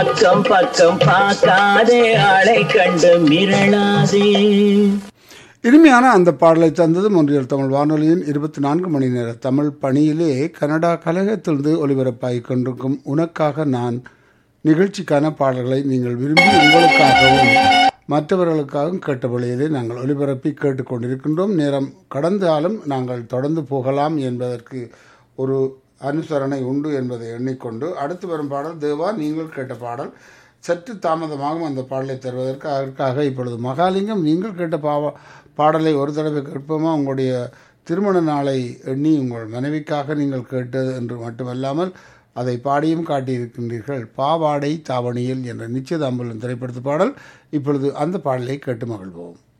பக்கம் பக்கம் பார்க்காதே ஆளை கண்டு மிரளாதே இனிமையான அந்த பாடலை தந்தது ஒன்றியல் தமிழ் வானொலியின் இருபத்தி நான்கு மணி நேர தமிழ் பணியிலே கனடா கழகத்திலிருந்து ஒலிபரப்பாகிக் கொண்டிருக்கும் உனக்காக நான் நிகழ்ச்சிக்கான பாடல்களை நீங்கள் விரும்பி உங்களுக்காகவும் மற்றவர்களுக்காகவும் கேட்ட வழியிலே நாங்கள் ஒலிபரப்பி கேட்டுக்கொண்டிருக்கின்றோம் நேரம் கடந்தாலும் நாங்கள் தொடர்ந்து போகலாம் என்பதற்கு ஒரு அனுசரணை உண்டு என்பதை எண்ணிக்கொண்டு அடுத்து வரும் பாடல் தேவா நீங்கள் கேட்ட பாடல் சற்று தாமதமாகும் அந்த பாடலை தருவதற்கு அதற்காக இப்பொழுது மகாலிங்கம் நீங்கள் கேட்ட பாவ பாடலை ஒரு தடவை கேட்போமா உங்களுடைய திருமண நாளை எண்ணி உங்கள் மனைவிக்காக நீங்கள் கேட்டது என்று மட்டுமல்லாமல் அதை பாடியும் காட்டியிருக்கின்றீர்கள் பாவாடை தாவணியில் என்ற நிச்சயதாம்பலம் திரைப்படத்து பாடல் இப்பொழுது அந்த பாடலை கேட்டு மகிழ்வோம்